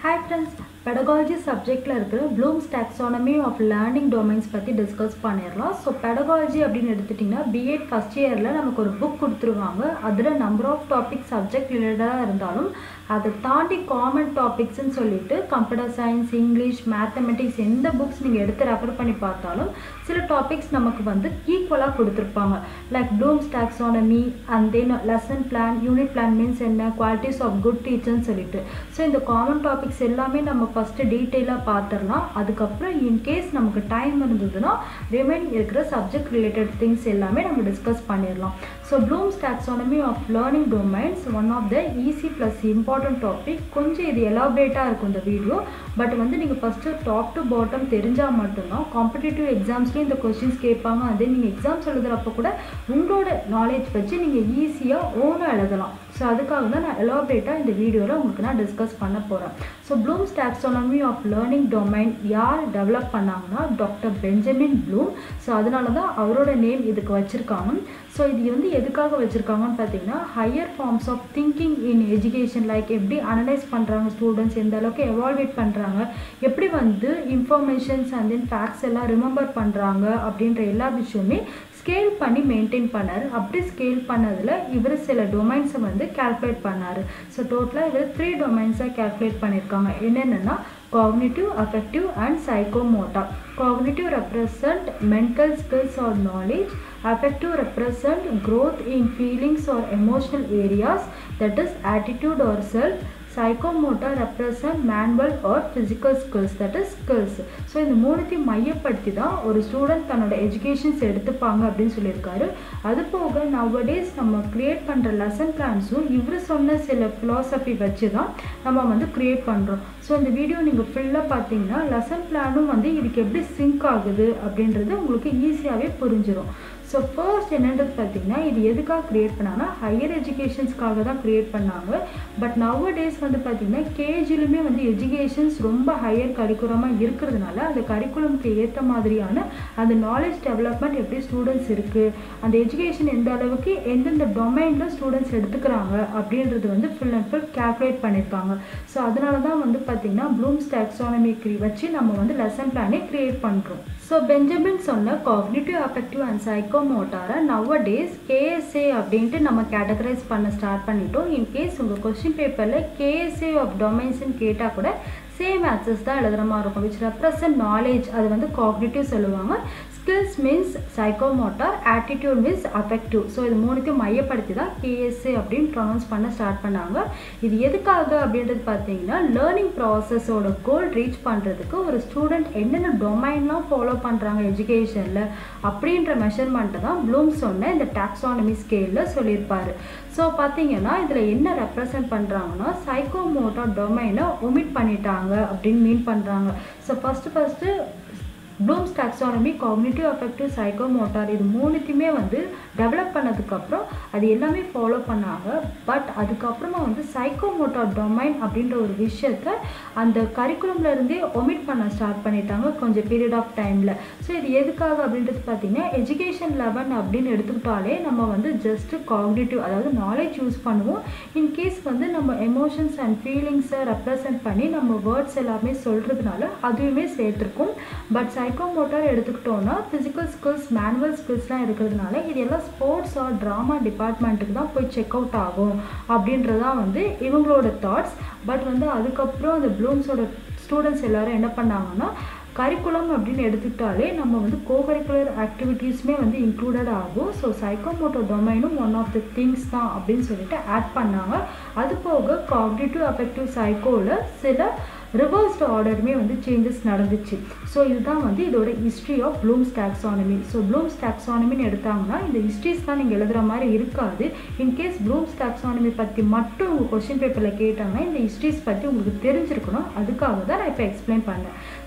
Hi friends pedagogy சப்ஜெக்டில் இருக்கிற Bloom's taxonomy of learning domains பற்றி டிஸ்கஸ் பண்ணிடலாம் ஸோ பெடகாலஜி அப்படின்னு எடுத்துட்டிங்கன்னா பிஎட் ஃபஸ்ட் இயரில் நமக்கு ஒரு புக் கொடுத்துருவாங்க அதில் நம்பர் ஆஃப் டாபிக் சப்ஜெக்ட் ரிலேட்டடாக இருந்தாலும் அதை தாண்டி காமன் டாபிக்ஸ்ன்னு சொல்லிட்டு கம்ப்யூட்டர் சயின்ஸ் இங்கிலீஷ் மேத்தமெட்டிக்ஸ் எந்த புக்ஸ் நீங்கள் எடுத்து ரெஃபர் பண்ணி பார்த்தாலும் சில டாபிக்ஸ் நமக்கு வந்து ஈக்குவலாக கொடுத்துருப்பாங்க like Bloom's taxonomy and then lesson plan unit plan means என்ன குவாலிட்டிஸ் ஆஃப் குட் டீச்சர்னு சொல்லிட்டு ஸோ இந்த காமன் டாபிக்ஸ் எல்லாமே நம்ம ஃபஸ்ட்டு டீட்டெயிலாக பார்த்துடலாம் அதுக்கப்புறம் இன்கேஸ் நமக்கு டைம் இருந்ததுன்னா ரிமைன் இருக்கிற சப்ஜெக்ட் ரிலேட்டட் திங்ஸ் எல்லாமே நம்ம டிஸ்கஸ் பண்ணிடலாம் so Bloom's taxonomy of learning domains one of the easy plus important topic கொஞ்சம் இது எலாபரேட்டாக இருக்கும் இந்த வீடியோ பட் வந்து நீங்கள் ஃபஸ்ட்டு டாப் டு பாட்டம் தெரிஞ்சால் மட்டும்தான் காம்படிட்டிவ் எக்ஸாம்ஸ்லேயும் இந்த கொஸ்டின்ஸ் கேட்பாங்க அதே நீங்கள் எக்ஸாம்ஸ் எழுதுகிறப்ப கூட உங்களோட நாலேஜ் வச்சு நீங்கள் ஈஸியாக ஓனாக எழுதலாம் ஸோ அதுக்காக தான் நான் எலாபரேட்டாக இந்த வீடியோவில் உங்களுக்கு நான் டிஸ்கஸ் பண்ண போகிறேன் so Bloom's taxonomy of learning domain யார் டெவலப் பண்ணாங்கன்னா டாக்டர் பெஞ்சமின் ப்ளூம் ஸோ அதனால தான் அவரோட நேம் இதுக்கு வச்சுருக்காங்க ஸோ இது வந்து எதுக்காக வச்சுருக்காங்கன்னு பார்த்தீங்கன்னா higher forms of thinking in education like எப்படி அனலைஸ் பண்ணுறாங்க ஸ்டூடெண்ட்ஸ் எந்த அளவுக்கு எவால்வேட் பண்ணுறாங்க எப்படி வந்து இன்ஃபர்மேஷன்ஸ் அண்ட் தென் ஃபேக்ட்ஸ் எல்லாம் ரிமெம்பர் பண்ணுறாங்க அப்படின்ற எல்லா விஷயமே ஸ்கேல் பண்ணி மெயின்டைன் பண்ணார் அப்படி ஸ்கேல் பண்ணதில் இவர் சில டொமைன்ஸை வந்து கால்குலேட் பண்ணார் ஸோ டோட்டலாக இவர் த்ரீ டொமைன்ஸை கால்குலேட் பண்ணியிருக்காங்க என்னென்னா cognitive, affective and psychomotor. Cognitive represent mental skills or knowledge. Affective represent growth in feelings or emotional areas that is attitude or self. Psychomotor represent manual or physical skills that is skills so இந்த மூணுத்தையும் மையப்படுத்தி தான் ஒரு student தன்னோட educations எடுத்துப்பாங்க அப்படின்னு சொல்லியிருக்காரு அது போக நவடேஸ் நம்ம க்ரியேட் பண்ணுற லெசன் பிளான்ஸும் இவர் சொன்ன சில ஃபிலாசபி வச்சு தான் நம்ம வந்து க்ரியேட் பண்ணுறோம் ஸோ இந்த வீடியோ நீங்கள் ஃபுல்லாக பார்த்தீங்கன்னா லெசன் பிளானும் வந்து இதுக்கு எப்படி சிங்க் ஆகுது அப்படின்றது உங்களுக்கு ஈஸியாகவே புரிஞ்சிடும் ஸோ ஃபர்ஸ்ட் என்னன்றது பார்த்தீங்கன்னா இது எதுக்காக க்ரியேட் பண்ணாங்கன்னா ஹையர் எஜுகேஷன்ஸ்க்காக தான் க்ரியேட் பண்ணாங்க பட் நவ டேஸ் வந்து பார்த்திங்கன்னா கேஜிலுமே வந்து எஜுகேஷன்ஸ் ரொம்ப ஹையர் கரிக்குலமாக இருக்கிறதுனால அந்த கரிக்குலம்க்கு ஏற்ற மாதிரியான அந்த நாலேஜ் டெவலப்மெண்ட் எப்படி ஸ்டூடெண்ட்ஸ் இருக்குது அந்த எஜுகேஷன் எந்த அளவுக்கு எந்தெந்த டொமைனில் ஸ்டூடெண்ட்ஸ் எடுத்துக்கிறாங்க அப்படின்றது வந்து ஃபுல் அண்ட் ஃபுல் கேல்குலேட் பண்ணியிருக்காங்க ஸோ அதனால தான் வந்து பார்த்திங்கன்னா ப்ளூம்ஸ் டாக்ஸானமி வச்சு நம்ம வந்து லெசன் பிளானே க்ரியேட் பண்ணுறோம் ஸோ பெஞ்சமின் சொன்ன காக்னிட்டிவ் அஃபெக்டிவ் அண்ட் சைக்கோமோட்டாரை நவ டேஸ் கேஎஸ்ஏ அப்படின்ட்டு நம்ம கேட்டகரைஸ் பண்ண ஸ்டார்ட் பண்ணிட்டோம் இன்கேஸ் உங்கள் கொஸ்டின் பேப்பரில் கேஎஸ்ஏ ஆஃப் டொமைன்ஸ்னு கேட்டால் கூட சேம் ஆன்சர்ஸ் தான் எழுதுகிற மாதிரி இருக்கும் விச் ரெப்ரசன்ட் நாலேஜ் அது வந்து காக்னிட்டிவ் சொல்லுவாங்க skills means psychomotor attitude means affective so இது மூணுத்தையும் மையப்படுத்தி தான் கேஎஸ்ஏ அப்படின்னு ப்ரொனவுன்ஸ் பண்ண ஸ்டார்ட் பண்ணாங்க இது எதுக்காக அப்படின்றது பார்த்தீங்கன்னா லேர்னிங் ப்ராசஸோட கோல் ரீச் பண்ணுறதுக்கு ஒரு ஸ்டூடெண்ட் என்னென்ன டொமைன்லாம் ஃபாலோ பண்ணுறாங்க எஜுகேஷனில் அப்படின்ற மெஷர்மெண்ட்டை தான் ப்ளூம் சொன்ன இந்த டாக்ஸானமி ஸ்கேலில் சொல்லியிருப்பார் ஸோ பார்த்தீங்கன்னா இதில் என்ன ரெப்ரசன்ட் பண்ணுறாங்கன்னா சைக்கோமோட்டார் டொமைனை ஒமிட் பண்ணிட்டாங்க அப்படின்னு மீன் பண்ணுறாங்க so first first Bloom's taxonomy cognitive affective psychomotor இது மூணுத்தையுமே வந்து டெவலப் பண்ணதுக்கப்புறம் அது எல்லாமே ஃபாலோ பண்ணாங்க பட் அதுக்கப்புறமா வந்து சைக்கோமோட்டார் டொமைன் அப்படின்ற ஒரு விஷயத்த அந்த கரிக்குலம்ல இருந்தே ஒமிட் பண்ண ஸ்டார்ட் பண்ணிட்டாங்க கொஞ்சம் பீரியட் ஆஃப் டைமில் ஸோ இது எதுக்காக அப்படின்றது பார்த்தீங்கன்னா எஜுகேஷன் லெவன் அப்படின்னு எடுத்துக்கிட்டாலே நம்ம வந்து ஜஸ்ட் காக்னிட்டிவ் அதாவது நாலேஜ் யூஸ் பண்ணுவோம் இன்கேஸ் வந்து நம்ம எமோஷன்ஸ் அண்ட் ஃபீலிங்ஸை ரெப்ரசன்ட் பண்ணி நம்ம வேர்ட்ஸ் எல்லாமே சொல்கிறதுனால அதுவுமே சேர்த்துருக்கும் பட் சைக்கோமோட்டார் எடுத்துக்கிட்டோன்னா ஃபிசிக்கல் ஸ்கில்ஸ் மேனுவல் ஸ்கில்ஸ்லாம் இருக்கிறதுனால இது எல்லாம் ஸ்போர்ட்ஸ் ஆர் ட்ராமா டிபார்ட்மெண்ட்டுக்கு தான் போய் செக் அவுட் ஆகும் அப்படின்றதான் வந்து இவங்களோட தாட்ஸ் பட் வந்து அதுக்கப்புறம் அந்த ப்ளூம்ஸோட ஸ்டூடெண்ட்ஸ் எல்லோரும் என்ன பண்ணாங்கன்னா கரிக்குலம் அப்படின்னு எடுத்துக்கிட்டாலே நம்ம வந்து கோகரிக்குலர் ஆக்டிவிட்டீஸுமே வந்து இன்க்ளூடட் ஆகும் ஸோ சைக்கோமோட்டோ டொமைனும் ஒன் ஆஃப் த திங்ஸ் தான் அப்படின்னு சொல்லிட்டு ஆட் பண்ணாங்க அது போக காக்னிட்டிவ் அஃபெக்டிவ் சைக்கோவில் சில ரிவர்ஸ்டு ஆர்டருமே வந்து சேஞ்சஸ் நடந்துச்சு ஸோ இதுதான் வந்து இதோட history of Bloom's taxonomy so Bloom's டாக்ஸானமின்னு எடுத்தாங்கன்னா இந்த ஹிஸ்ட்ரிஸ் தான் நீங்கள் எழுதுகிற மாதிரி இருக்காது இன்கேஸ் ப்ளூம்ஸ் டாக்ஸானமி பற்றி மட்டும் உங்கள் கொஸ்டின் பேப்பரில் கேட்டாங்கன்னா இந்த ஹிஸ்ட்ரிஸ் பற்றி உங்களுக்கு தெரிஞ்சிருக்கணும் அதுக்காக தான் நான் இப்போ எக்ஸ்பிளைன் பண்ணேன்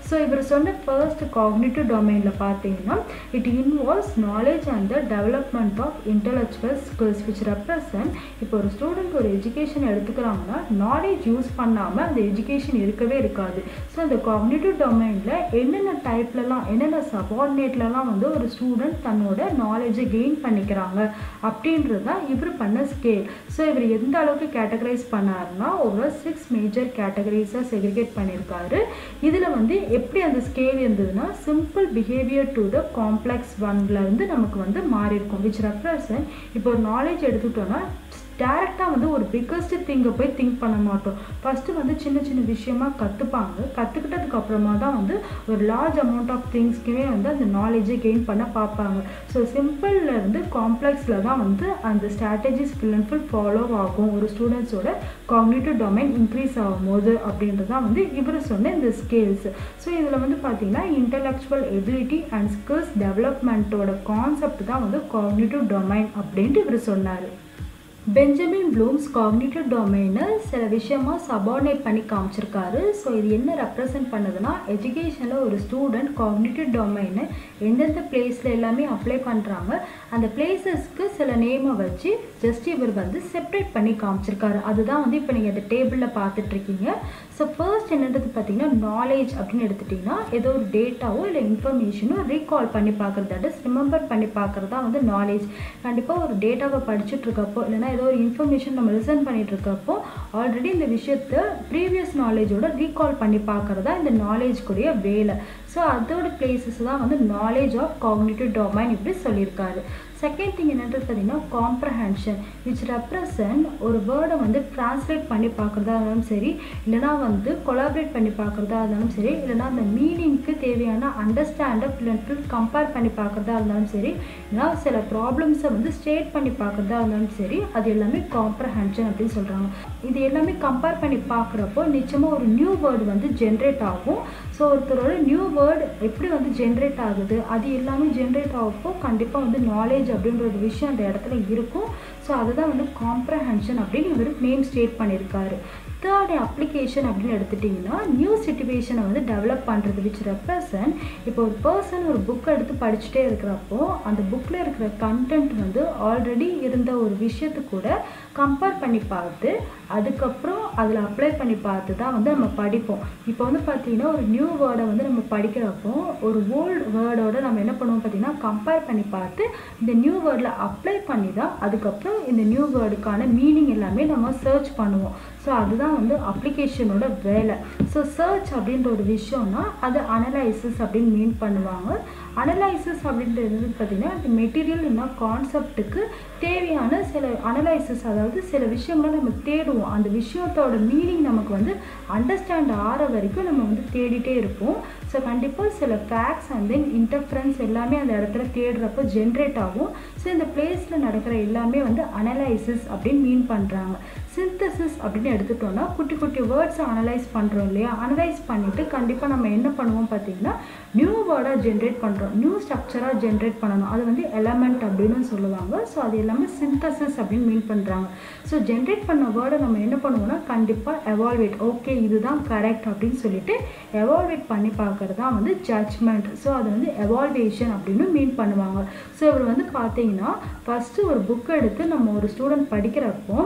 ஸோ இவர் சொன்ன ஃபர்ஸ்ட் காக்னிட்டிவ் டொமைனில் பார்த்தீங்கன்னா it involves knowledge and the development of intellectual skills which represent இப்போ ஒரு ஸ்டூடெண்ட் ஒரு எஜுகேஷன் எடுத்துக்கிறாங்கன்னா நாலேஜ் யூஸ் பண்ணாமல் அந்த எஜுகேஷன் இருக்கவே இருக்காது ஸோ அந்த காக்னிட்டிவ் டொமைனில் என்னென்ன டைப்லலாம் என்னென்ன சபார்டினேட்லலாம் வந்து ஒரு ஸ்டூடெண்ட் தன்னோட நாலேஜை கெயின் பண்ணிக்கிறாங்க அப்படின்றது தான் இவர் பண்ண ஸ்கேல் ஸோ இவர் எந்த அளவுக்கு கேட்டகரைஸ் பண்ணாருன்னா ஒரு சிக்ஸ் மேஜர் கேட்டகரிஸாக செக்ரிகேட் பண்ணியிருக்காரு இதில் வந்து எப்படி அந்த ஸ்கேல் இருந்ததுன்னா simple behaviour to the complex ஒன்ல இருந்து நமக்கு வந்து மாறி இருக்கும் விச் ரெப்ரசன்ட் இப்போ ஒரு நாலேஜ் எடுத்துக்கிட்டோம்னா டேரெக்டாக வந்து ஒரு பிக்கஸ்ட் திங்கை போய் திங்க் பண்ண மாட்டோம் ஃபஸ்ட்டு வந்து சின்ன சின்ன விஷயமா கற்றுப்பாங்க கற்றுக்கிட்டதுக்கு அப்புறமா தான் வந்து ஒரு லார்ஜ் அமௌண்ட் ஆஃப் திங்ஸ்க்குமே வந்து அந்த நாலேஜை கெயின் பண்ண பார்ப்பாங்க ஸோ சிம்பிளில் இருந்து காம்ப்ளெக்ஸில் தான் வந்து அந்த strategies full and full follow ஆகும் ஒரு ஸ்டூடெண்ட்ஸோட காக்னிட்டிவ் டொமைன் இன்க்ரீஸ் ஆகும்போது அப்படின்றது தான் வந்து இவர் சொன்ன இந்த ஸ்கில்ஸ் ஸோ இதில் வந்து பார்த்தீங்கன்னா இன்டலெக்சுவல் எபிலிட்டி அண்ட் ஸ்கில்ஸ் டெவலப்மெண்ட்டோட கான்செப்ட் தான் வந்து காக்னிட்டிவ் டொமைன் அப்படின்ட்டு இவர் சொன்னார் பெஞ்சமின் ப்ளூம்ஸ் காக்னிட்டிவ் டொமைனை சில விஷயமா சபார்டினேட் பண்ணி காமிச்சிருக்காரு ஸோ இது என்ன ரெப்ரசன்ட் பண்ணுதுன்னா எஜுகேஷனில் ஒரு ஸ்டூடெண்ட் காக்னிட்டிவ் டொமைனை எந்தெந்த பிளேஸில் எல்லாமே அப்ளை பண்ணுறாங்க அந்த பிளேசஸ்க்கு சில நேமை வச்சு ஜஸ்ட் இவர் வந்து செப்பரேட் பண்ணி காமிச்சிருக்காரு அதுதான் வந்து இப்போ நீங்கள் அந்த டேபிளில் பார்த்துட்ருக்கீங்க ஸோ ஃபர்ஸ்ட் என்னன்றது பார்த்தீங்கன்னா நாலேஜ் அப்படின்னு எடுத்துட்டிங்கன்னா ஏதோ ஒரு டேட்டாவோ இல்லை இன்ஃபர்மேஷனோ ரீகால் பண்ணி பார்க்குறது தட் இஸ் ரிமெம்பர் பண்ணி பார்க்குறது தான் வந்து நாலேஜ் கண்டிப்பாக ஒரு டேட்டாவை படிச்சுட்டு இருக்கப்போ இல்லைனா ஏதோ ஒரு இன்ஃபர்மேஷன் நம்ம லிசன் பண்ணிட்டு இருக்கப்போ ஆல்ரெடி இந்த விஷயத்த ப்ரீவியஸ் நாலேஜோட ரீகால் பண்ணி பார்க்குறதா இந்த நாலேஜ் கூடிய வேலை ஸோ அதோட பிளேசஸ் தான் வந்து நாலேஜ் ஆஃப் காக்னிட்டிவ் டொமைன் இப்படி சொல்லியிருக்காரு செகண்ட் திங் என்னன்றது பார்த்தீங்கன்னா காம்ப்ரஹென்ஷன் விச் ரெப்ரசன்ட் ஒரு வேர்டை வந்து டிரான்ஸ்லேட் பண்ணி பார்க்குறதா இருந்தாலும் சரி இல்லைனா வந்து கொலாபரேட் பண்ணி பார்க்குறதா இருந்தாலும் சரி இல்லைனா அந்த மீனிங்க்கு தேவையான அண்டர்ஸ்டாண்டை ஃபுல் கம்பேர் பண்ணி பார்க்குறதா இருந்தாலும் சரி இல்லைனா சில ப்ராப்ளம்ஸை வந்து ஸ்டேட் பண்ணி பார்க்குறதா இருந்தாலும் சரி அது எல்லாமே காம்ப்ரஹென்ஷன் அப்படின்னு சொல்கிறாங்க இது எல்லாமே கம்பேர் பண்ணி பார்க்குறப்போ நிச்சயமாக ஒரு நியூ வேர்டு வந்து ஜென்ரேட் ஆகும் ஸோ ஒருத்தரோட நியூ வேர்டு எப்படி வந்து ஜென்ரேட் ஆகுது அது எல்லாமே ஜென்ரேட் ஆகப்போ கண்டிப்பாக வந்து நாலேஜ் அப்படின்ற ஒரு விஷயம் அந்த இடத்துல இருக்கும் ஸோ அதுதான் வந்து காம்ப்ரஹென்ஷன் அப்படின்னு இவர் நேம் ஸ்டேட் பண்ணியிருக்காரு தேர்ட் அப்ளிகேஷன் அப்படின்னு எடுத்துட்டிங்கன்னா நியூ சுச்சுவேஷனை வந்து டெவலப் பண்ணுறது விச் ரெப்ரசன்ட் இப்போ ஒரு பர்சன் ஒரு புக் எடுத்து படிச்சுட்டே இருக்கிறப்போ அந்த புக்கில் இருக்கிற கண்டென்ட் வந்து ஆல்ரெடி இருந்த ஒரு விஷயத்து கூட கம்பேர் பண்ணி பார்த்து அதுக்கப்புறம் அதில் அப்ளை பண்ணி பார்த்து தான் வந்து நம்ம படிப்போம் இப்போ வந்து பார்த்திங்கன்னா ஒரு நியூ வேர்டை வந்து நம்ம படிக்கிறப்போ ஒரு ஓல்டு வேர்டோட நம்ம என்ன பண்ணுவோம் பார்த்திங்கன்னா கம்பேர் பண்ணி பார்த்து இந்த நியூ வேர்டில் அப்ளை பண்ணி தான் அதுக்கப்புறம் இந்த நியூ வேர்டுக்கான மீனிங் எல்லாமே நம்ம சர்ச் பண்ணுவோம் ஸோ அதுதான் வந்து அப்ளிகேஷனோட வேலை ஸோ சர்ச் அப்படின்ற ஒரு விஷயம்னா அது அனலைசிஸ் அப்படின்னு மீன் பண்ணுவாங்க அனலைசிஸ் அப்படின்றது பார்த்திங்கன்னா அந்த மெட்டீரியல் என்ன கான்செப்ட்டுக்கு தேவையான சில அனலைசிஸ் அதாவது சில விஷயங்களை நம்ம தேடுவோம் அந்த விஷயத்தோட மீனிங் நமக்கு வந்து அண்டர்ஸ்டாண்ட் ஆகிற வரைக்கும் நம்ம வந்து தேடிட்டே இருப்போம் ஸோ கண்டிப்பாக சில ஃபேக்ட்ஸ் அண்ட் தென் இன்டர்ஃபரன்ஸ் எல்லாமே அந்த இடத்துல தேடுறப்போ ஜென்ரேட் ஆகும் ஸோ இந்த பிளேஸில் நடக்கிற எல்லாமே வந்து அனலைசிஸ் அப்படின்னு மீன் பண்ணுறாங்க சிந்தசிஸ் அப்படின்னு எடுத்துட்டோம்னா குட்டி குட்டி வேர்ட்ஸை அனலைஸ் பண்ணுறோம் இல்லையா அனலைஸ் பண்ணிவிட்டு கண்டிப்பாக நம்ம என்ன பண்ணுவோம் பார்த்தீங்கன்னா நியூ வேர்டாக ஜென்ரேட் பண்ணுறோம் நியூ ஸ்ட்ரக்சராக ஜென்ரேட் பண்ணணும் அது வந்து எலமெண்ட் அப்படின்னு சொல்லுவாங்க ஸோ அது எல்லாமே சிந்தசிஸ் அப்படின்னு மீன் பண்ணுறாங்க ஸோ ஜென்ரேட் பண்ண வேர்டை நம்ம என்ன பண்ணுவோம்னா கண்டிப்பாக எவால்வேட் ஓகே இதுதான் கரெக்ட் அப்படின்னு சொல்லிட்டு எவால்வேட் பண்ணி பார்க்குறது தான் வந்து ஜட்ஜ்மெண்ட் ஸோ அது வந்து எவால்வேஷன் அப்படின்னு மீன் பண்ணுவாங்க ஸோ இவர் வந்து பார்த்தீங்கன்னா ஃபஸ்ட்டு ஒரு புக் எடுத்து நம்ம ஒரு ஸ்டூடெண்ட் படிக்கிறப்போ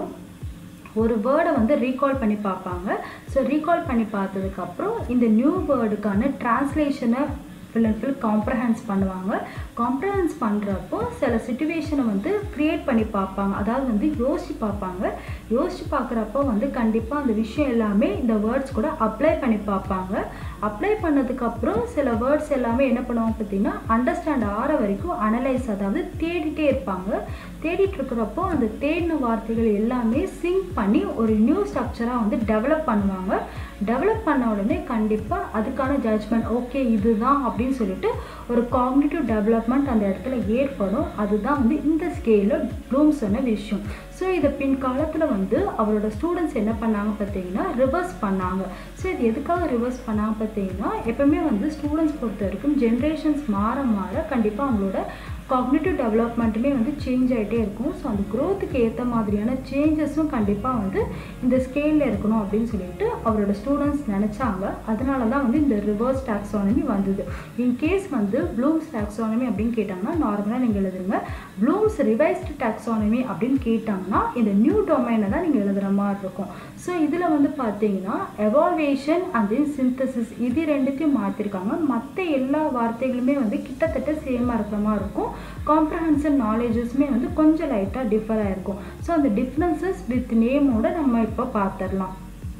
ஒரு வேர்டை வந்து ரீகால் பண்ணி பார்ப்பாங்க ஸோ ரீகால் பண்ணி பார்த்ததுக்கப்புறம் இந்த நியூ வேர்டுக்கான டிரான்ஸ்லேஷனை ஃபுல் அண்ட் ஃபுல் காம்ப்ரஹென்ஸ் பண்ணுவாங்க காம்ப்ரஹென்ஸ் பண்ணுறப்போ சில சுச்சுவேஷனை வந்து க்ரியேட் பண்ணி பார்ப்பாங்க அதாவது வந்து யோசிச்சு பார்ப்பாங்க யோசிச்சு பார்க்குறப்போ வந்து கண்டிப்பாக அந்த விஷயம் எல்லாமே இந்த வேர்ட்ஸ் கூட அப்ளை பண்ணி பார்ப்பாங்க அப்ளை பண்ணதுக்கப்புறம் சில வேர்ட்ஸ் எல்லாமே என்ன பண்ணுவாங்க பார்த்தீங்கன்னா அண்டர்ஸ்டாண்ட் ஆகிற வரைக்கும் அனலைஸ் அதாவது தேடிட்டே இருப்பாங்க தேடிட்டு இருக்கிறப்போ அந்த தேடின வார்த்தைகள் எல்லாமே சிங்க் பண்ணி ஒரு நியூ ஸ்ட்ரக்சராக வந்து டெவலப் பண்ணுவாங்க டெவலப் பண்ண உடனே கண்டிப்பாக அதுக்கான ஜட்ஜ்மெண்ட் ஓகே இதுதான் அப்படின்னு சொல்லிட்டு ஒரு காக்னிட்டிவ் டெவலப்மெண்ட் அந்த இடத்துல ஏற்படும் அதுதான் வந்து இந்த ஸ்கேலில் ப்ளூம் சொன்ன விஷயம் ஸோ இதை பின் காலத்தில் வந்து அவரோட ஸ்டூடெண்ட்ஸ் என்ன பண்ணாங்க பார்த்தீங்கன்னா ரிவர்ஸ் பண்ணாங்க ஸோ இது எதுக்காக ரிவர்ஸ் பண்ணாங்க பார்த்தீங்கன்னா எப்பவுமே வந்து ஸ்டூடெண்ட்ஸ் பொறுத்த வரைக்கும் ஜென்ரேஷன்ஸ் மாற மாற கண்டிப்பாக அவங்களோட காக்னேட்டிவ் டெவலப்மெண்ட்டுமே வந்து சேஞ்ச் ஆகிட்டே இருக்கும் ஸோ அந்த க்ரோத்துக்கு ஏற்ற மாதிரியான சேஞ்சஸும் கண்டிப்பாக வந்து இந்த ஸ்கேலில் இருக்கணும் அப்படின்னு சொல்லிட்டு அவரோட ஸ்டூடெண்ட்ஸ் நினச்சாங்க அதனால தான் வந்து இந்த ரிவர்ஸ் டாக்ஸானமி வந்தது இன்கேஸ் வந்து ப்ளூம்ஸ் டாக்ஸானமி அப்படின்னு கேட்டாங்கன்னா நார்மலாக நீங்கள் எழுதுங்க ப்ளூம்ஸ் ரிவைஸ்டு டாக்ஸானமி அப்படின்னு கேட்டாங்கன்னா இந்த நியூ டொமைனை தான் நீங்கள் எழுதுகிற மாதிரி இருக்கும் ஸோ இதில் வந்து பார்த்தீங்கன்னா எவால்வேஷன் அண்ட் தென் சிந்தசிஸ் இது ரெண்டுத்தையும் மாற்றிருக்காங்க மற்ற எல்லா வார்த்தைகளுமே வந்து கிட்டத்தட்ட சேமாக இருக்கிற மாதிரி இருக்கும் காம்ப்ரஹென்சிவ் நாலேஜஸுமே வந்து கொஞ்சம் லைட்டாக டிஃபர் ஆகிருக்கும் ஸோ அந்த டிஃப்ரென்சஸ் வித் நேமோட நம்ம இப்போ பார்த்துடலாம்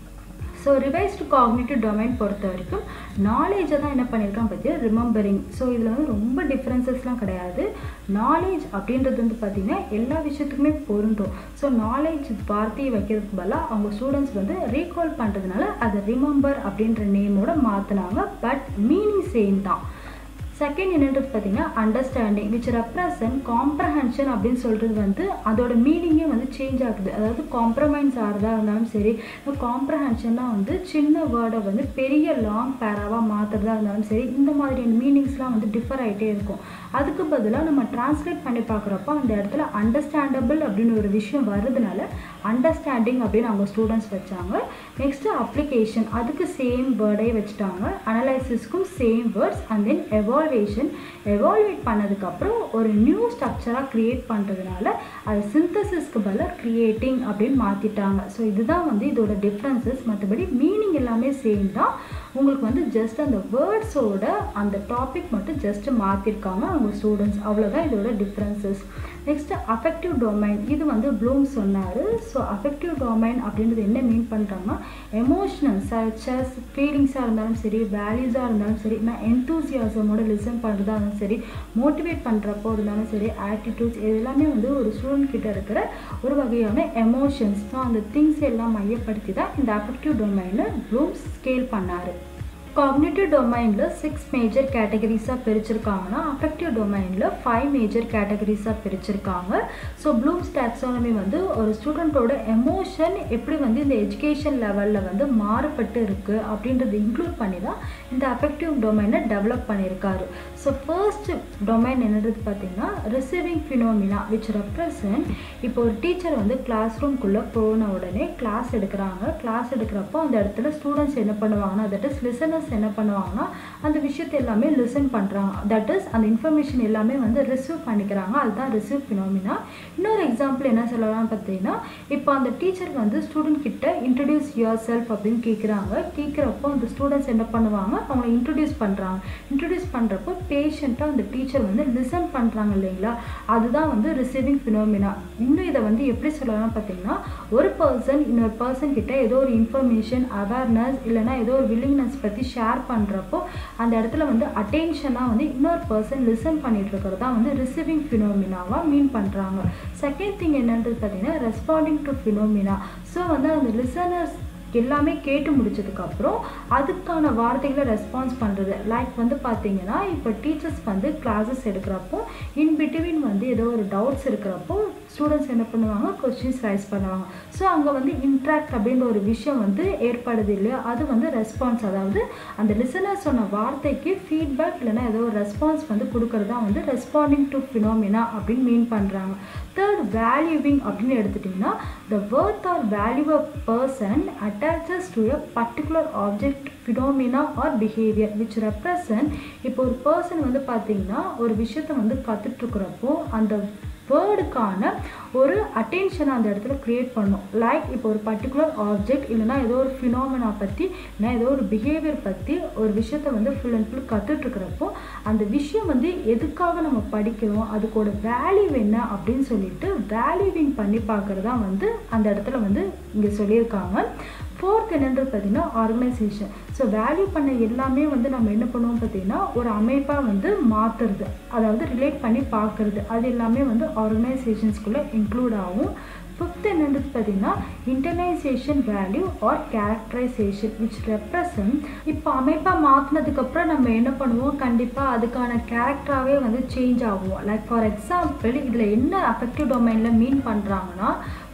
ஸோ ரிவைஸ்டு காக்னேட்டிவ் டொமைன் பொறுத்த வரைக்கும் நாலேஜை தான் என்ன பண்ணியிருக்கான் பற்றி ரிமெம்பரிங் ஸோ இதில் வந்து ரொம்ப டிஃப்ரென்சஸ்லாம் கிடையாது நாலேஜ் அப்படின்றது வந்து பார்த்திங்கன்னா எல்லா விஷயத்துக்குமே பொருந்தும் ஸோ நாலேஜ் வார்த்தையை வைக்கிறதுக்கு பதிலாக அவங்க ஸ்டூடெண்ட்ஸ் வந்து ரீகால் பண்ணுறதுனால அதை ரிமெம்பர் அப்படின்ற நேமோட மாற்றினாங்க பட் மீனிங் சேம் தான் செகண்ட் என்னன்றது பார்த்தீங்கன்னா அண்டர்ஸ்டாண்டிங் விச் ரெப்ரசன்ட் காம்ப்ரஹென்ஷன் அப்படின்னு சொல்கிறது வந்து அதோட மீனிங்கே வந்து சேஞ்ச் ஆகுது அதாவது காம்ப்ரமைஸ் ஆகிறதா இருந்தாலும் சரி காம்ப்ரஹென்ஷன்னா வந்து சின்ன வேர்டை வந்து பெரிய லாங் பேராவாக மாற்றுறதா இருந்தாலும் சரி இந்த மாதிரியான மீனிங்ஸ்லாம் வந்து டிஃபர் ஆகிட்டே இருக்கும் அதுக்கு பதிலாக நம்ம டிரான்ஸ்லேட் பண்ணி பார்க்குறப்போ அந்த இடத்துல அண்டர்ஸ்டாண்டபிள் அப்படின்னு ஒரு விஷயம் வருதுனால அண்டர்ஸ்டாண்டிங் அப்படின்னு அவங்க ஸ்டூடெண்ட்ஸ் வச்சாங்க நெக்ஸ்ட்டு அப்ளிகேஷன் அதுக்கு சேம் வேர்டே வச்சுட்டாங்க அனலைசிஸ்க்கும் same words and then evaluation evaluate பண்ணதுக்கப்புறம் ஒரு நியூ ஸ்ட்ரக்சராக க்ரியேட் பண்ணுறதுனால அது சிந்தசிஸ்க்கு பதிலாக க்ரியேட்டிங் அப்படின்னு மாற்றிட்டாங்க ஸோ இதுதான் வந்து இதோட டிஃப்ரென்சஸ் மற்றபடி மீனிங் எல்லாமே சேம் தான் உங்களுக்கு வந்து ஜஸ்ட் அந்த வேர்ட்ஸோட அந்த டாபிக் மட்டும் ஜஸ்ட் மாற்றிருக்காங்க அவங்க ஸ்டூடெண்ட்ஸ் அவ்வளோதான் இதோட டிஃப்ரென்சஸ் நெக்ஸ்ட் அஃபெக்டிவ் டொமைன் இது வந்து ப்ளூம் சொன்னார் ஸோ அஃபெக்டிவ் டொமைன் அப்படின்றது என்ன மீன் பண்ணுறாங்கன்னா எமோஷனல் சச்சஸ் ஃபீலிங்ஸாக இருந்தாலும் சரி வேல்யூஸாக இருந்தாலும் சரி நான் என்தூசியாசமோட லிசன் பண்ணுறதா இருந்தாலும் சரி மோட்டிவேட் பண்ணுறப்போ இருந்தாலும் சரி ஆட்டிடியூட்ஸ் இது எல்லாமே வந்து ஒரு ஸ்டூடெண்ட் கிட்ட இருக்கிற ஒரு வகையான எமோஷன்ஸ் ஸோ அந்த திங்ஸ் எல்லாம் மையப்படுத்தி தான் இந்த அஃபெக்டிவ் டொமைனை ப்ளூம் ஸ்கேல் பண்ணார் காக்னேட்டிவ் டொமைனில் சிக்ஸ் மேஜர் கேட்டகரிஸாக பிரிச்சிருக்காங்கன்னா அஃபெக்டிவ் டொமைனில் ஃபைவ் மேஜர் கேட்டகரிஸாக பிரிச்சிருக்காங்க ஸோ ப்ளூம்ஸ் டாக்ஸானமி வந்து ஒரு ஸ்டூடெண்ட்டோட எமோஷன் எப்படி வந்து இந்த எஜுகேஷன் லெவலில் வந்து மாறுபட்டு இருக்குது அப்படின்றது இன்க்ளூட் பண்ணி தான் இந்த அஃபெக்டிவ் டொமைனை டெவலப் பண்ணியிருக்காரு ஸோ ஃபர்ஸ்ட் டொமைன் என்னது பார்த்தீங்கன்னா ரிசீவிங் ஃபினோமினா விச் ரெப்ரசன்ட் இப்போ ஒரு டீச்சர் வந்து கிளாஸ் ரூம்குள்ளே போன உடனே கிளாஸ் எடுக்கிறாங்க கிளாஸ் எடுக்கிறப்போ அந்த இடத்துல ஸ்டூடெண்ட்ஸ் என்ன பண்ணுவாங்கன்னா தட் இஸ் லிசனர்ஸ் என்ன பண்ணுவாங்கன்னா அந்த விஷயத்தை எல்லாமே லிசன் பண்ணுறாங்க தட் இஸ் அந்த இன்ஃபர்மேஷன் எல்லாமே வந்து ரிசீவ் பண்ணிக்கிறாங்க அதுதான் ரிசீவ் ஃபினோமினா இன்னொரு எக்ஸாம்பிள் என்ன சொல்லலாம்னு பார்த்தீங்கன்னா இப்போ அந்த டீச்சர் வந்து ஸ்டூடெண்ட் கிட்ட இன்ட்ரடியூஸ் யுவர் செல்ஃப் அப்படின்னு கேட்குறாங்க கேட்குறப்போ அந்த ஸ்டூடெண்ட்ஸ் என்ன பண்ணுவாங்க அவங்கள இன்ட்ரடியூஸ் பண்ணுறாங்க இன்ட்ரடியூஸ் பண்ணுறப்போ பேஷண்ட்டாக அந்த டீச்சர் வந்து லிசன் பண்ணுறாங்க இல்லைங்களா அதுதான் வந்து ரிசீவிங் ஃபினோமினா இன்னும் இதை வந்து எப்படி சொல்லலாம்னு பார்த்தீங்கன்னா ஒரு பர்சன் இன்னொரு பர்சன் கிட்ட ஏதோ ஒரு இன்ஃபர்மேஷன் அவேர்னஸ் இல்லைனா ஏதோ ஒரு வில்லிங்னஸ் பற்றி ஷேர் பண்ணுறப்போ அந்த இடத்துல வந்து அட்டென்ஷனாக வந்து இன்னொரு பர்சன் லிசன் பண்ணிட்டு இருக்கிறது தான் வந்து ரிசீவிங் ஃபினோமினாவாக மீன் பண்ணுறாங்க செகண்ட் திங் என்னன்றது பார்த்தீங்கன்னா ரெஸ்பாண்டிங் டு ஃபினோமினா ஸோ வந்து அந்த லிசனர்ஸ் எல்லாமே கேட்டு முடிச்சதுக்கப்புறம் அதுக்கான வார்த்தைகளை ரெஸ்பான்ஸ் பண்ணுறது லைக் வந்து பார்த்தீங்கன்னா இப்போ டீச்சர்ஸ் வந்து கிளாஸஸ் எடுக்கிறப்போ இன் பிட்வீன் வந்து ஏதோ ஒரு டவுட்ஸ் இருக்கிறப்போ ஸ்டூடெண்ட்ஸ் என்ன பண்ணுவாங்க கொஸ்டின்ஸ் ரைஸ் பண்ணுவாங்க ஸோ அங்கே வந்து இன்ட்ராக்ட் அப்படின்ற ஒரு விஷயம் வந்து ஏற்படுது இல்லையா அது வந்து ரெஸ்பான்ஸ் அதாவது அந்த லிசனர் சொன்ன வார்த்தைக்கு ஃபீட்பேக் இல்லைன்னா ஏதோ ஒரு ரெஸ்பான்ஸ் வந்து கொடுக்கறது தான் வந்து ரெஸ்பாண்டிங் டு ஃபினோமினா அப்படின்னு மீன் பண்ணுறாங்க தேர்ட் வேல்யூவிங் அப்படின்னு எடுத்துட்டிங்கன்னா the worth or value a person attaches to a particular object phenomena or behaviour which represent இப்போ ஒரு பர்சன் வந்து பார்த்தீங்கன்னா ஒரு விஷயத்தை வந்து கற்றுட்ருக்கிறப்போ அந்த வேர்டுக்கான ஒரு அட்டென்ஷனை அந்த இடத்துல க்ரியேட் பண்ணும் லைக் இப்போ ஒரு பர்டிகுலர் ஆப்ஜெக்ட் இல்லைனா ஏதோ ஒரு ஃபினாமினா பற்றி இல்லை ஏதோ ஒரு பிஹேவியர் பற்றி ஒரு விஷயத்த வந்து ஃபுல் அண்ட் ஃபுல் கற்றுட்ருக்கிறப்போ அந்த விஷயம் வந்து எதுக்காக நம்ம படிக்கிறோம் அதுக்கோட வேல்யூ என்ன அப்படின்னு சொல்லிட்டு வேல்யூவிங் பண்ணி பார்க்குறதா வந்து அந்த இடத்துல வந்து இங்கே சொல்லியிருக்காங்க ஃபோர்த் என்னன்றது பார்த்தீங்கன்னா ஆர்கனைசேஷன் ஸோ வேல்யூ பண்ண எல்லாமே வந்து நம்ம என்ன பண்ணுவோம் பார்த்தீங்கன்னா ஒரு அமைப்பாக வந்து மாற்றுறது அதாவது ரிலேட் பண்ணி பார்க்குறது அது எல்லாமே வந்து ஆர்கனைசேஷன்ஸ்குள்ளே இன்க்ளூட் ஆகும் ஃபிஃப்த் என்னன்றது பார்த்தீங்கன்னா internalisation value or characterisation which represent இப்போ அமைப்பாக மாற்றினதுக்கப்புறம் நம்ம என்ன பண்ணுவோம் கண்டிப்பாக அதுக்கான கேரக்டராகவே வந்து சேஞ்ச் ஆகும் லைக் ஃபார் எக்ஸாம்பிள் இதில் என்ன அஃபெக்டிவ் டொமைனில் மீன் பண்ணுறாங்கன்னா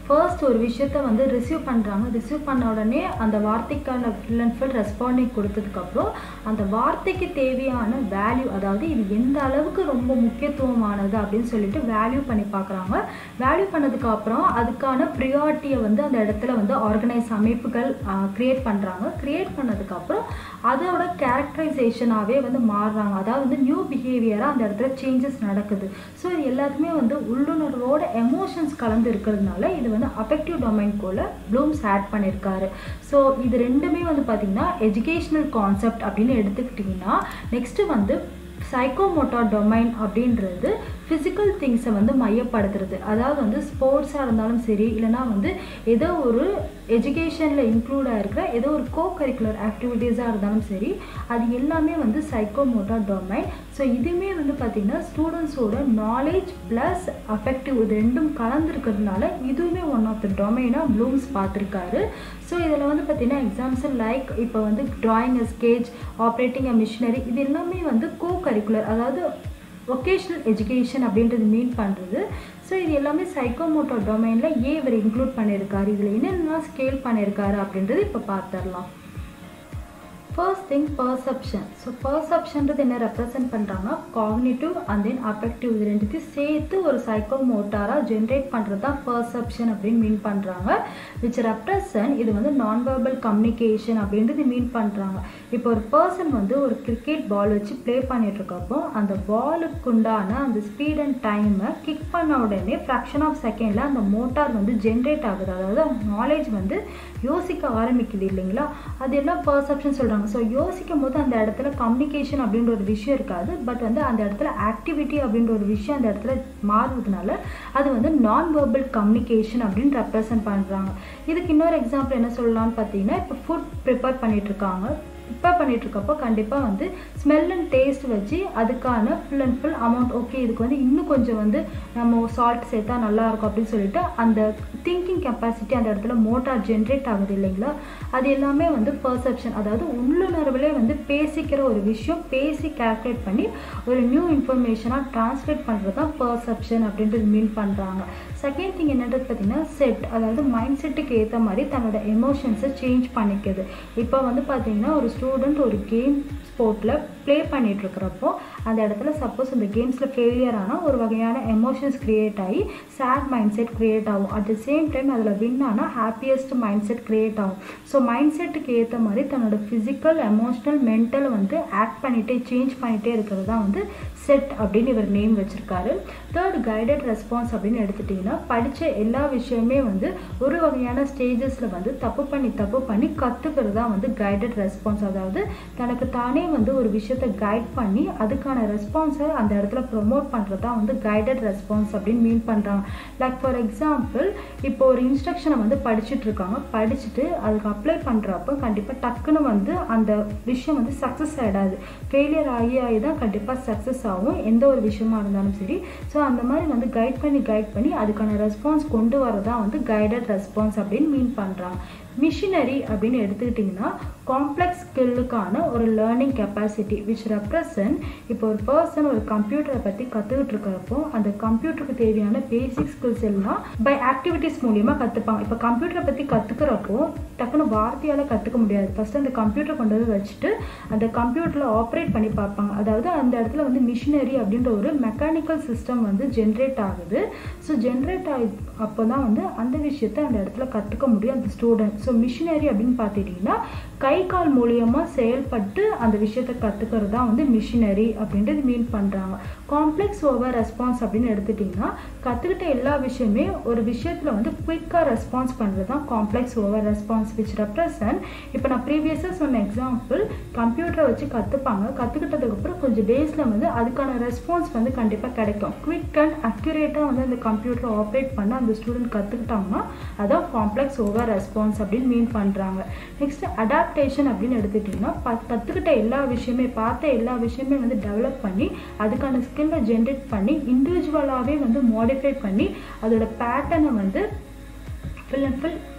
ஃபர்ஸ்ட் ஒரு விஷயத்த வந்து ரிசீவ் பண்ணுறாங்க ரிசீவ் பண்ண உடனே அந்த வார்த்தைக்கான ஃபுல் அண்ட் ஃபுல் ரெஸ்பாண்டிங் கொடுத்ததுக்கப்புறம் அந்த வார்த்தைக்கு தேவையான வேல்யூ அதாவது இது எந்த அளவுக்கு ரொம்ப முக்கியத்துவமானது அப்படின்னு சொல்லிட்டு வேல்யூ பண்ணி பார்க்குறாங்க வேல்யூ பண்ணதுக்கு அப்புறம் அதுக்கான ப்ரியாரிட்டியை வந்து அந்த இடத்துல வந்து ஆர்கனைஸ் அமைப்புகள் க்ரியேட் பண்ணுறாங்க க்ரியேட் பண்ணதுக்கப்புறம் அதோட கேரக்டரைசேஷனாகவே வந்து மாறுறாங்க அதாவது வந்து நியூ பிஹேவியராக அந்த இடத்துல சேஞ்சஸ் நடக்குது ஸோ இது எல்லாத்துக்குமே வந்து உள்ளுணர்வோட எமோஷன்ஸ் கலந்து இருக்கிறதுனால இது வந்து அஃபெக்டிவ் டொமைன்குள்ள ப்ளூம்ஸ் ஆட் பண்ணியிருக்காரு ஸோ இது ரெண்டுமே வந்து பார்த்திங்கன்னா எஜுகேஷ்னல் கான்செப்ட் அப்படின்னு எடுத்துக்கிட்டிங்கன்னா நெக்ஸ்ட்டு வந்து சைக்கோமோட்டார் டொமைன் அப்படின்றது ஃபிசிக்கல் திங்ஸை வந்து மையப்படுத்துறது அதாவது வந்து ஸ்போர்ட்ஸாக இருந்தாலும் சரி இல்லைனா வந்து ஏதோ ஒரு எஜுகேஷனில் இன்க்ளூடாக இருக்கிற ஏதோ ஒரு கோ கரிக்குலர் ஆக்டிவிட்டீஸாக இருந்தாலும் சரி அது எல்லாமே வந்து சைக்கோமோட்டார் டொமைன் ஸோ இதுவுமே வந்து பார்த்திங்கன்னா ஸ்டூடெண்ட்ஸோட நாலேஜ் ப்ளஸ் அஃபெக்டிவ் இது ரெண்டும் கலந்துருக்கிறதுனால இதுவுமே ஒன் ஆஃப் த டொமைனாக ப்ளூம்ஸ் பார்த்துருக்காரு ஸோ இதில் வந்து பார்த்திங்கன்னா எக்ஸாம்ஸ் லைக் இப்போ வந்து drawing a sketch operating a machinery இது எல்லாமே வந்து கோ கரிக்குலர் அதாவது ஒகேஷ்னல் எஜுகேஷன் அப்படின்றது மீன் பண்ணுறது ஸோ இது எல்லாமே சைக்கோமோட்டோ டொமைனில் ஏன் இவர் இன்க்ளூட் பண்ணியிருக்காரு இதில் என்னென்ன ஸ்கேல் பண்ணியிருக்காரு அப்படின்றது இப்போ பார்த்துடலாம் ஃபர்ஸ்ட் திங் பர்செப்ஷன் ஸோ பர்செப்ஷன்றது என்ன ரெப்ரசென்ட் பண்ணுறாங்கன்னா காக்னிட்டிவ் அண்ட் தென் அஃபெக்டிவ் இது ரெண்டுத்தையும் சேர்த்து ஒரு சைக்கோ மோட்டாராக ஜென்ரேட் பண்ணுறது தான் பர்செப்ஷன் அப்படின்னு மீன் பண்ணுறாங்க விச் ரெப்ரசன்ட் இது வந்து நான் வெர்பல் கம்யூனிகேஷன் அப்படின்றது மீன் பண்ணுறாங்க இப்போ ஒரு பர்சன் வந்து ஒரு கிரிக்கெட் பால் வச்சு ப்ளே பண்ணிட்டு இருக்கப்போ அந்த பாலுக்கு உண்டான அந்த ஸ்பீட் அண்ட் டைமை கிக் பண்ண உடனே ஃப்ராக்ஷன் ஆஃப் செகண்டில் அந்த மோட்டார் வந்து ஜென்ரேட் ஆகுது அதாவது நாலேஜ் வந்து யோசிக்க ஆரம்பிக்குது இல்லைங்களா அது எல்லாம் பர்செப்ஷன் சொல்கிறாங்க ஸோ யோசிக்கும் போது அந்த இடத்துல கம்யூனிகேஷன் அப்படின்ற ஒரு விஷயம் இருக்காது பட் வந்து அந்த இடத்துல ஆக்டிவிட்டி அப்படின்ற ஒரு விஷயம் அந்த இடத்துல மாறுறதுனால அது வந்து நான் வெர்பல் கம்யூனிகேஷன் அப்படின்னு ரெப்ரசன்ட் பண்ணுறாங்க இதுக்கு இன்னொரு எக்ஸாம்பிள் என்ன சொல்லலாம்னு பார்த்தீங்கன்னா இப்போ ஃபுட் ப்ரிப்பேர் பண்ணிட்டு இருக்காங்க ப்ரிப்பேர் பண்ணிட்டு இருக்கப்போ கண்டிப்பாக வந்து ஸ்மெல் அண்ட் டேஸ்ட் வச்சு அதுக்கான full and full amount okay இதுக்கு வந்து இன்னும் கொஞ்சம் வந்து நம்ம சால்ட் சேர்த்தா நல்லா இருக்கும் அப்படின்னு சொல்லிட்டு அந்த திங்கிங் கெப்பாசிட்டி அந்த இடத்துல மோட்டார் ஜென்ரேட் ஆகுது இல்லைங்களா அது எல்லாமே வந்து பர்செப்ஷன் அதாவது உள்ளுணர்வுலே வந்து பேசிக்கிற ஒரு விஷயம் பேசி கேல்குலேட் பண்ணி ஒரு நியூ இன்ஃபர்மேஷனாக ட்ரான்ஸ்லேட் பண்ணுறது தான் பர்செப்ஷன் அப்படின்றது மீன் பண்ணுறாங்க செகண்ட் திங் என்னன்றது பார்த்தீங்கன்னா செட் அதாவது மைண்ட் செட்டுக்கு ஏற்ற மாதிரி தன்னோட எமோஷன்ஸை சேஞ்ச் பண்ணிக்குது இப்போ வந்து பார்த்தீங்கன்னா ஒரு ஸ்டூடெண்ட் ஒரு கேம் ஸ்போர்ட்டில் ப்ளே பண்ணிட்டு இருக்கிறப்போ அந்த இடத்துல சப்போஸ் அந்த கேம்ஸில் ஃபெயிலியர் ஆனால் ஒரு வகையான எமோஷன்ஸ் க்ரியேட் ஆகி சேட் மைண்ட் செட் க்ரியேட் ஆகும் அட் த சேம் டைம் அதில் வின் ஆனால் ஹாப்பியஸ்ட் மைண்ட் செட் க்ரியேட் ஆகும் ஸோ மைண்ட் செட்டுக்கு ஏற்ற மாதிரி தன்னோட ஃபிசிக்கல் எமோஷ்னல் மென்டல் வந்து ஆக்ட் பண்ணிகிட்டே சேஞ்ச் பண்ணிகிட்டே இருக்கிறது தான் வந்து செட் அப்படின்னு இவர் நேம் வச்சுருக்காரு தேர்ட் கைடட் ரெஸ்பான்ஸ் அப்படின்னு எடுத்துட்டிங்கன்னா படித்த எல்லா விஷயமே வந்து ஒரு வகையான ஸ்டேஜஸில் வந்து தப்பு பண்ணி தப்பு பண்ணி கற்றுக்கிறது தான் வந்து கைடட் ரெஸ்பான்ஸ் அதாவது தனக்கு தானே வந்து ஒரு விஷயத்தை கைட் பண்ணி அதுக்கான ரெஸ்பான்ஸை அந்த இடத்துல ப்ரொமோட் பண்ணுறது தான் வந்து கைடட் ரெஸ்பான்ஸ் அப்படின்னு மீன் பண்ணுறாங்க லைக் ஃபார் எக்ஸாம்பிள் இப்போ ஒரு இன்ஸ்ட்ரக்ஷனை வந்து படிச்சுட்டு இருக்காங்க படிச்சுட்டு அதுக்கு அப்ளை பண்ணுறப்போ கண்டிப்பாக டக்குன்னு வந்து அந்த விஷயம் வந்து சக்ஸஸ் ஆகிடாது ஃபெயிலியர் ஆகி ஆகி தான் கண்டிப்பாக சக்ஸஸ் ஆகும் எந்த ஒரு விஷயமா இருந்தாலும் சரி ஸோ அந்த மாதிரி வந்து கைட் பண்ணி கைட் பண்ணி அதுக்கான ரெஸ்பான்ஸ் கொண்டு வரதான் வந்து கைடட் ரெஸ்பான்ஸ் அப்படின்னு மீன் பண்ணுறாங்க மிஷினரி அப்படின்னு எடுத்துக்கிட்டிங்கன்னா காம்ப்ளெக்ஸ் ஸ்கில்லுக்கான ஒரு லேர்னிங் கெப்பாசிட்டி விச் ரெப்ரசன்ட் இப்போ ஒரு பர்சன் ஒரு கம்ப்யூட்டரை பற்றி கற்றுக்கிட்டு இருக்கிறப்போ அந்த கம்ப்யூட்டருக்கு தேவையான பேசிக் ஸ்கில்ஸ் எல்லாம் பை ஆக்டிவிட்டீஸ் மூலியமாக கற்றுப்பாங்க இப்போ கம்ப்யூட்டரை பற்றி கற்றுக்கிறப்போ டக்குன்னு வார்த்தையால் கற்றுக்க முடியாது ஃபஸ்ட்டு அந்த கம்ப்யூட்டர் கொண்டு வந்து வச்சுட்டு அந்த கம்ப்யூட்டரில் ஆப்ரேட் பண்ணி பார்ப்பாங்க அதாவது அந்த இடத்துல வந்து மிஷினரி அப்படின்ற ஒரு மெக்கானிக்கல் சிஸ்டம் வந்து ஜென்ரேட் ஆகுது ஸோ ஜென்ரேட் ஆகி அப்போ தான் வந்து அந்த விஷயத்தை அந்த இடத்துல கற்றுக்க முடியும் அந்த ஸ்டூடெண்ட் ஸோ மிஷினரி அப்படின்னு பார்த்துட்டிங்கன்னா கை கால் மூலியமாக செயல்பட்டு அந்த விஷயத்தை கற்றுக்கிறது தான் வந்து மிஷினரி அப்படின்றது மீன் பண்ணுறாங்க காம்ப்ளெக்ஸ் ஓவர் ரெஸ்பான்ஸ் அப்படின்னு எடுத்துட்டிங்கன்னா கற்றுக்கிட்ட எல்லா விஷயமே ஒரு விஷயத்தில் வந்து குயிக்காக ரெஸ்பான்ஸ் பண்ணுறது தான் complex over response which represent இப்போ நான் ப்ரீவியஸாக சொன்ன எக்ஸாம்பிள் கம்ப்யூட்டரை வச்சு கற்றுப்பாங்க கற்றுக்கிட்டதுக்கப்புறம் கொஞ்சம் டேஸில் வந்து அதுக்கான ரெஸ்பான்ஸ் வந்து கண்டிப்பாக கிடைக்கும் குவிக் அண்ட் அக்யூரேட்டாக வந்து அந்த கம்ப்யூட்டரை ஆப்ரேட் பண்ண அந்த ஸ்டூடெண்ட் கற்றுக்கிட்டாங்கன்னா அதான் காம்ப்ளெக்ஸ் ஓவர் ரெஸ்பான்ஸ் அப்படின்னு மீன் பண்ணுறாங்க நெக்ஸ்ட் அடாப்டேஷன் அப்படின்னு எடுத்துக்கிட்டிங்கன்னா ப கற்றுக்கிட்ட எல்லா விஷயமே பார்த்த எல்லா விஷயமே வந்து டெவலப் பண்ணி அதுக்கான ஸ்கில்லை ஜென்ரேட் பண்ணி இண்டிவிஜுவலாகவே வந்து மாடிஃபை பண்ணி அதோட பேட்டர்னை வந்து ஃபுல் அண்ட் ஃபுல்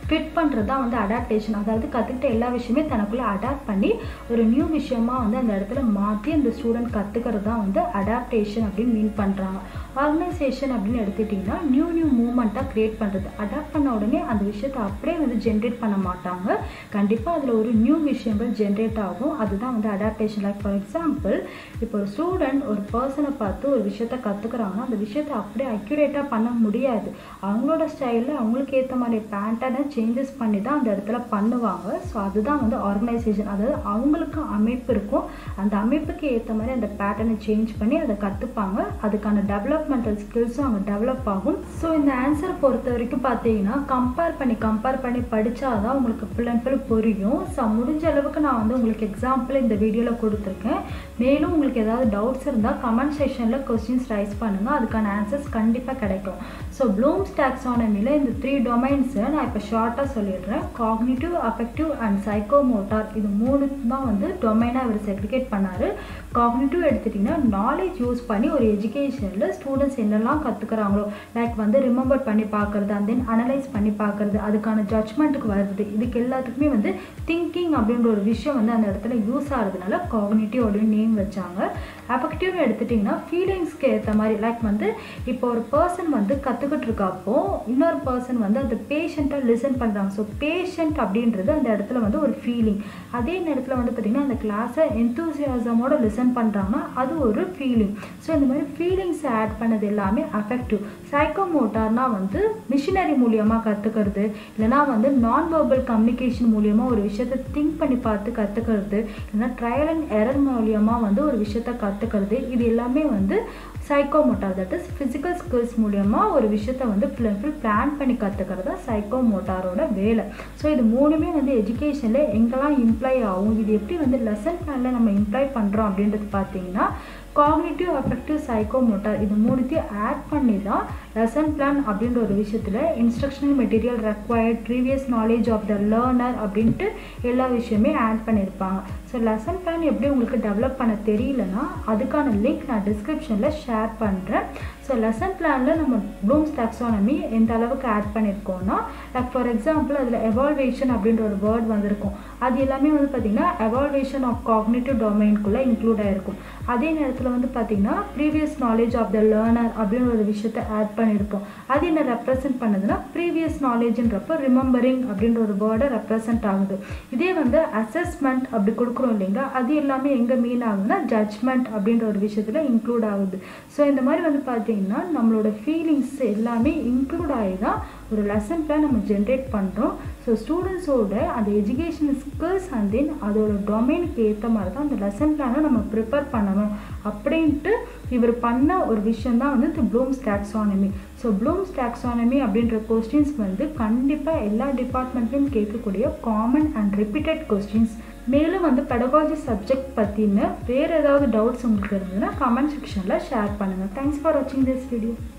ஃபிட் பண்ணுறது தான் வந்து அடாப்டேஷன் அதாவது கற்றுக்கிட்ட எல்லா விஷயமே தனக்குள்ளே அடாப்ட் பண்ணி ஒரு நியூ விஷயமா வந்து அந்த இடத்துல மாற்றி அந்த ஸ்டூடெண்ட் கற்றுக்கிறது தான் வந்து அடாப்டேஷன் அப்படின்னு மீன் பண்ணுறாங்க ஆர்கனைசேஷன் அப்படின்னு எடுத்துட்டிங்கன்னா நியூ நியூ மூமெண்ட்டாக க்ரியேட் பண்ணுறது அடாப்ட் பண்ண உடனே அந்த விஷயத்தை அப்படியே வந்து ஜென்ரேட் பண்ண மாட்டாங்க கண்டிப்பாக அதில் ஒரு நியூ விஷயங்கள் ஜென்ரேட் ஆகும் அதுதான் வந்து அடாப்டேஷன் லைக் ஃபார் எக்ஸாம்பிள் இப்போ ஒரு ஸ்டூடெண்ட் ஒரு பர்சனை பார்த்து ஒரு விஷயத்த கற்றுக்குறாங்கன்னா அந்த விஷயத்தை அப்படியே அக்யூரேட்டாக பண்ண முடியாது அவங்களோட ஸ்டைலில் அவங்களுக்கு ஏற்ற மாதிரி பேட்டர்னை சேஞ்சஸ் பண்ணி தான் அந்த இடத்துல பண்ணுவாங்க ஸோ அதுதான் வந்து ஆர்கனைசேஷன் அதாவது அவங்களுக்கு அமைப்பு இருக்கும் அந்த அமைப்புக்கு ஏற்ற மாதிரி அந்த பேட்டர்னை சேஞ்ச் பண்ணி அதை கற்றுப்பாங்க அதுக்கான டெவலப்மெண்டல் ஸ்கில்ஸும் அங்கே டெவலப் ஆகும் ஸோ இந்த ஆன்சரை பொறுத்த வரைக்கும் பார்த்தீங்கன்னா கம்பேர் பண்ணி கம்பேர் பண்ணி படித்தா தான் உங்களுக்கு ஃபுல் அண்ட் ஃபுல் புரியும் ஸோ முடிஞ்ச அளவுக்கு நான் வந்து உங்களுக்கு எக்ஸாம்பிள் இந்த வீடியோவில் கொடுத்துருக்கேன் மேலும் உங்களுக்கு ஏதாவது டவுட்ஸ் இருந்தால் கமெண்ட் செக்ஷனில் கொஸ்டின்ஸ் ரைஸ் பண்ணுங்கள் அதுக்கான ஆன்சர்ஸ் கண்டிப்பாக கிடைக்கும் ஸோ ப்ளூம்ஸ் டாக்ஸானமியில் இந்த த்ரீ டொமைன்ஸை நான் இப்போ ஷார்ட்டாக சொல்லிடுறேன் காக்னிட்டிவ் அஃபெக்டிவ் அண்ட் சைக்கோமோட்டார் இது மூணு தான் வந்து டொமைனாக இவர் செக்ரிகேட் பண்ணார் காக்னிட்டிவ் எடுத்துட்டிங்கன்னா நாலேஜ் யூஸ் பண்ணி ஒரு எஜுகேஷனில் ஸ்டூடெண்ட்ஸ் என்னெல்லாம் கற்றுக்குறாங்களோ லைக் வந்து ரிமெம்பர் பண்ணி பார்க்குறது அண்ட் தென் அனலைஸ் பண்ணி பார்க்குறது அதுக்கான ஜட்ஜ்மெண்ட்டுக்கு வருது இதுக்கு எல்லாத்துக்குமே வந்து திங்கிங் அப்படின்ற ஒரு விஷயம் வந்து அந்த இடத்துல யூஸ் ஆகிறதுனால காக்னிட்டிவ் அப்படின்னு நேம் வச்சாங்க அஃபெக்டிவ் எடுத்துட்டிங்கன்னா ஃபீலிங்ஸ்க்கு ஏற்ற மாதிரி லைக் வந்து இப்போ ஒரு பர்சன் வந்து கற்றுக்கிட்டு இருக்கப்போ இன்னொரு பர்சன் வந்து அந்த பேஷண்ட்டாக லிசன் பண்ணுறாங்க ஸோ பேஷண்ட் அப்படின்றது அந்த இடத்துல வந்து ஒரு ஃபீலிங் அதே நேரத்தில் வந்து பார்த்திங்கன்னா அந்த கிளாஸை எந்தூசியாசமோட லிசன் பண்ணுறாங்கன்னா அது ஒரு ஃபீலிங் ஸோ இந்த மாதிரி ஃபீலிங்ஸை ஆட் பண்ணது எல்லாமே அஃபெக்டிவ் சைக்கோமோட்டார்னால் வந்து மிஷினரி மூலியமாக கற்றுக்கிறது இல்லைனா வந்து நான் வெர்பல் கம்யூனிகேஷன் மூலியமாக ஒரு விஷயத்தை திங்க் பண்ணி பார்த்து கற்றுக்கிறது இல்லைனா ட்ரையல் அண்ட் எரர் மூலியமாக வந்து ஒரு விஷயத்த கற்றுக்கிறது இது எல்லாமே வந்து psychomotor that is physical skills மூலியமாக ஒரு விஷயத்த வந்து ஃபுல் அண்ட் ஃபுல் பிளான் பண்ணி கற்றுக்கிறது தான் சைக்கோமோட்டாரோட வேலை ஸோ இது மூணுமே வந்து எஜுகேஷனில் எங்கெல்லாம் இம்ப்ளை ஆகும் இது எப்படி வந்து லெசன் பிளானில் நம்ம இம்ப்ளை பண்ணுறோம் அப்படின்றது பார்த்தீங்கன்னா காக்னிட்டிவ் அஃபெக்டிவ் சைக்கோமோட்டார் இது மூணுத்தையும் ஆட் பண்ணி தான் லெசன் பிளான் அப்படின்ற ஒரு விஷயத்தில் instructional material required previous knowledge of the learner அப்படின்ட்டு எல்லா விஷயமே ஆட் பண்ணியிருப்பாங்க ஸோ லெசன் பிளான் எப்படி உங்களுக்கு டெவலப் பண்ண தெரியலனா அதுக்கான லிங்க் நான் டிஸ்கிரிப்ஷனில் ஷேர் பண்ணுறேன் ஸோ லெசன் பிளானில் நம்ம ப்ளூம்ஸ் டாக்ஸானமி எந்த அளவுக்கு ஆட் பண்ணியிருக்கோம்னா லைக் ஃபார் எக்ஸாம்பிள் அதில் எவால்வேஷன் அப்படின்ற ஒரு வேர்ட் வந்திருக்கும் அது எல்லாமே வந்து பார்த்திங்கன்னா எவால்வேஷன் ஆஃப் காக்னேட்டிவ் டொமைனுக்குள்ளே இன்க்ளூட் ஆகிருக்கும் அதே நேரத்தில் வந்து பார்த்திங்கன்னா previous knowledge of the learner அப்படின்ற ஒரு விஷயத்தை ஆட் பண்ணியிருப்போம் அது என்ன ரெப்ரசென்ட் பண்ணுதுன்னா ப்ரீவியஸ் நாலேஜ்ன்றப்போ ரிமெம்பரிங் அப்படின்ற ஒரு வேர்டை ரெப்ரசென்ட் ஆகுது இதே வந்து அசஸ்மெண்ட் அப்படி கொடுக்குறோம் இல்லைங்களா அது எல்லாமே எங்கே மீன் ஆகுதுன்னா ஜட்ஜ்மெண்ட் அப்படின்ற ஒரு விஷயத்தில் இன்க்ளூட் ஆகுது ஸோ இந்த மாதிரி வந்து பார்த்திங்கன்னா நம்மளோட ஃபீலிங்ஸ் எல்லாமே இன்க்ளூட் ஆகி தான் ஒரு லெசன் பிளான் நம்ம ஜென்ரேட் பண்ணுறோம் ஸோ ஸ்டூடெண்ட்ஸோட அந்த எஜுகேஷன் ஸ்கில்ஸ் அண்ட் தென் அதோட டொமைனுக்கு ஏற்ற மாதிரி தான் அந்த லெசன் பிளானை நம்ம ப்ரிப்பேர் பண்ணணும் அப்படின்ட்டு இவர் பண்ண ஒரு விஷயம் தான் வந்து இந்த Bloom's taxonomy so Bloom's taxonomy அப்படின்ற கொஸ்டின்ஸ் வந்து கண்டிப்பாக எல்லா டிபார்ட்மெண்ட்லையும் கேட்கக்கூடிய காமன் அண்ட் ரிப்பீட்டட் கொஸ்டின்ஸ் மேலும் வந்து பெடகாலஜி சப்ஜெக்ட் பற்றின வேறு ஏதாவது டவுட்ஸ் உங்களுக்கு இருந்ததுன்னா கமெண்ட் செக்ஷனில் ஷேர் பண்ணுங்கள் தேங்க்ஸ் ஃபார் வாட்சிங் திஸ் வீடியோ